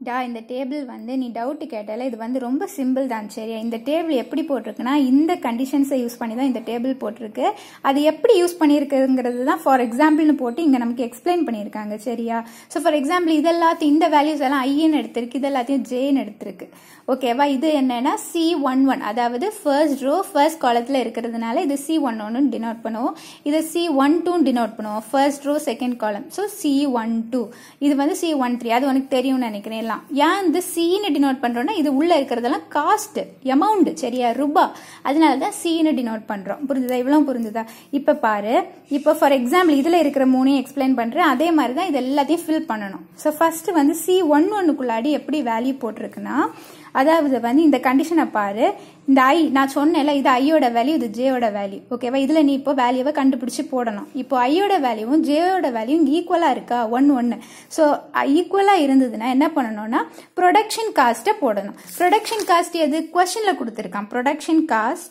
டா இந்த டேபிள் வந்து நீ டவுட் கேட்டால இது வந்து ரொம்ப சிம்பிள் தான் சரியா இந்த டேபிள் எப்படி போட்டிருக்குன்னா இந்த கண்டிஷன்ஸை யூஸ் பண்ணி தான் இந்த டேபிள் போட்டிருக்கு அது எப்படி யூஸ் பண்ணியிருக்குங்கிறது தான் ஃபார் எக்ஸாம்பிள்னு போட்டு இங்கே நமக்கு எக்ஸ்பிளைன் பண்ணியிருக்காங்க சரியா ஸோ ஃபார் எக்ஸாம்பிள் இது எல்லாத்தையும் இந்த வேல்யூஸ் எல்லாம் ஐன்னு எடுத்திருக்கு இது எல்லாத்தையும் ஜேன்னு எடுத்திருக்கு ஓகேவா இது என்னன்னா சி ஒன் ஒன் அதாவது ஃபர்ஸ்ட் ரோ ஃபர்ஸ்ட் காலத்தில் இருக்கிறதுனால இது சி ஒன் ஒன்னு டினோட் பண்ணுவோம் இதை சி ஒன் டூன்னு டினோட் பண்ணுவோம் first row second column so C one two இது வந்து சி ஒன் த்ரீ அது உனக்கு தெரியும்னு நினைக்கிறேன் எல்லாம் ஏன் இந்த சின்னு டினோட் பண்ணுறோம்னா இது உள்ள இருக்கிறதெல்லாம் காஸ்ட் அமௌண்ட் சரியா ரூபா அதனால தான் சின்னு டினோட் பண்ணுறோம் புரிஞ்சுதா இவ்வளோ புரிஞ்சுதா இப்போ பாரு இப்போ ஃபார் எக்ஸாம்பிள் இதில் இருக்கிற மூணையும் எக்ஸ்பிளைன் பண்ணுறேன் அதே மாதிரி தான் இது எல்லாத்தையும் ஃபில் பண்ணணும் ஸோ ஃபர்ஸ்ட் வந்து சி ஒன் ஒன்னுக்குள்ளாடி எப்படி வேல்யூ போட்டிருக்குன்னா அதாவது வந்து இந்த கண்டிஷனை பாரு இந்த ஐ நான் சொன்னேன்ல இது ஐயோட வேல்யூ இது ஜேயோட வேல்யூ ஓகேவா இதில் நீ இப்போ வேல்யூவை கண்டுபிடிச்சி போடணும் இப்போ ஐயோட வேல்யூவும் ஜேயோட வேல்யூவும் ஈக்குவலாக இருக்கா ஒன் ஒன்று ஸோ ஈக்குவலாக இருந்ததுன்னா என்ன பண்ணணும்னா ப்ரொடக்ஷன் காஸ்ட்டை போடணும் ப்ரொடக்ஷன் காஸ்ட் எது கொஸ்டினில் கொடுத்துருக்கான் production cost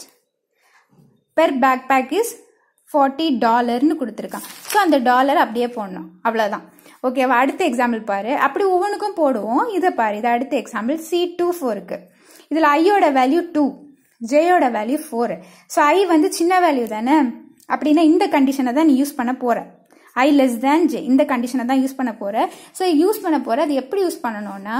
per pack pack is forty டாலர்னு கொடுத்துருக்கான் ஸோ அந்த டாலர் அப்படியே போடணும் அவ்வளோதான் ஓகேவா அடுத்த எக்ஸாம்பிள் பாரு அப்படி ஒவ்வொன்றுக்கும் போடுவோம் இதை பாரு இது அடுத்த எக்ஸாம்பிள் சி டூ ஃபோருக்கு இதில் ஐயோட வேல்யூ டூ ஜேயோட வேல்யூ ஃபோர் ஸோ ஐ வந்து சின்ன வேல்யூ தானே அப்படின்னா இந்த கண்டிஷனை தான் நீ யூஸ் பண்ண போற ஐ லெஸ் தேன் ஜே இந்த கண்டிஷனை தான் யூஸ் பண்ண போற ஸோ யூஸ் பண்ண போற அது எப்படி யூஸ் பண்ணணும்னா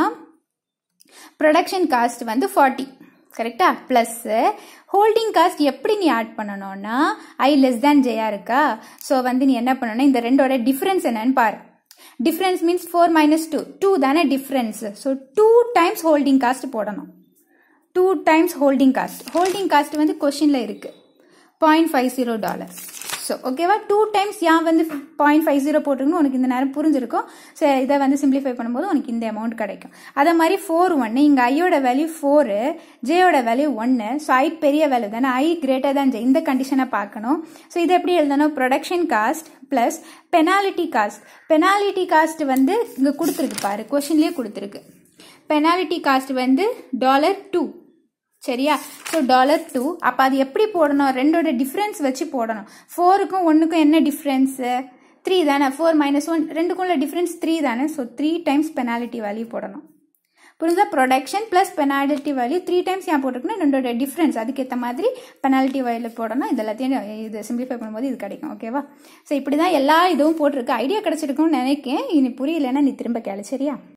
ப்ரொடக்ஷன் காஸ்ட் வந்து ஃபார்ட்டி கரெக்டா ப்ளஸ் ஹோல்டிங் காஸ்ட் எப்படி நீ ஆட் பண்ணணும்னா ஐ லெஸ் தேன் ஜேயா இருக்கா ஸோ வந்து நீ என்ன பண்ணணும் இந்த ரெண்டோட டிஃப்ரென்ஸ் என்னன்னு பாரு difference means four minus two two தானே difference so two times holding cost போடணும் two times holding cost holding cost வந்து கொஷினில் இருக்கு point five zero dollar so ஓகேவா டூ டைம்ஸ் ஏன் வந்து பாயிண்ட் ஃபைவ் ஜீரோ போட்டிருக்கணும் உனக்கு இந்த நேரம் புரிஞ்சிருக்கும் ஸோ இதை வந்து சிம்பிளிஃபை பண்ணும்போது உனக்கு இந்த அமௌண்ட் கிடைக்கும் அதே மாதிரி ஃபோர் ஒன்று இங்கே ஐயோட வேல்யூ ஃபோரு ஜேயோட வேல்யூ ஒன்று ஸோ ஐ பெரிய வேல்யூ தானே ஐ கிரேட்டர் தான் ஜே இந்த கண்டிஷனை பார்க்கணும் ஸோ இது எப்படி எழுதணும் production cost plus penalty cost penalty cost வந்து இங்கே கொடுத்துருக்கு பாரு கொஷின்லேயே கொடுத்துருக்கு பெனாலிட்டி காஸ்ட் வந்து டாலர் டூ சரியா ஸோ டாலர் டூ அப்போ அது எப்படி போடணும் ரெண்டோட டிஃப்ரென்ஸ் வச்சு போடணும் ஃபோருக்கும் ஒன்றுக்கும் என்ன டிஃப்ரென்ஸு த்ரீ தானே ஃபோர் மைனஸ் ஒன் ரெண்டுக்கும் உள்ள டிஃப்ரென்ஸ் த்ரீ தானே so three times penalty value போடணும் புரிஞ்சா production plus penalty value three times ஏன் போட்டிருக்குன்னா ரெண்டோட டிஃப்ரென்ஸ் அதுக்கேற்ற மாதிரி பெனால்ட்டி வேல்யூ போடணும் இது எல்லாத்தையும் இது சிம்பிளிஃபை பண்ணும்போது இது கிடைக்கும் ஓகேவா ஸோ இப்படி தான் எல்லா இதுவும் போட்டிருக்கு ஐடியா கிடச்சிருக்கும்னு நினைக்கேன் இனி புரியலைன்னா நீ திரும்ப கேளு சரியா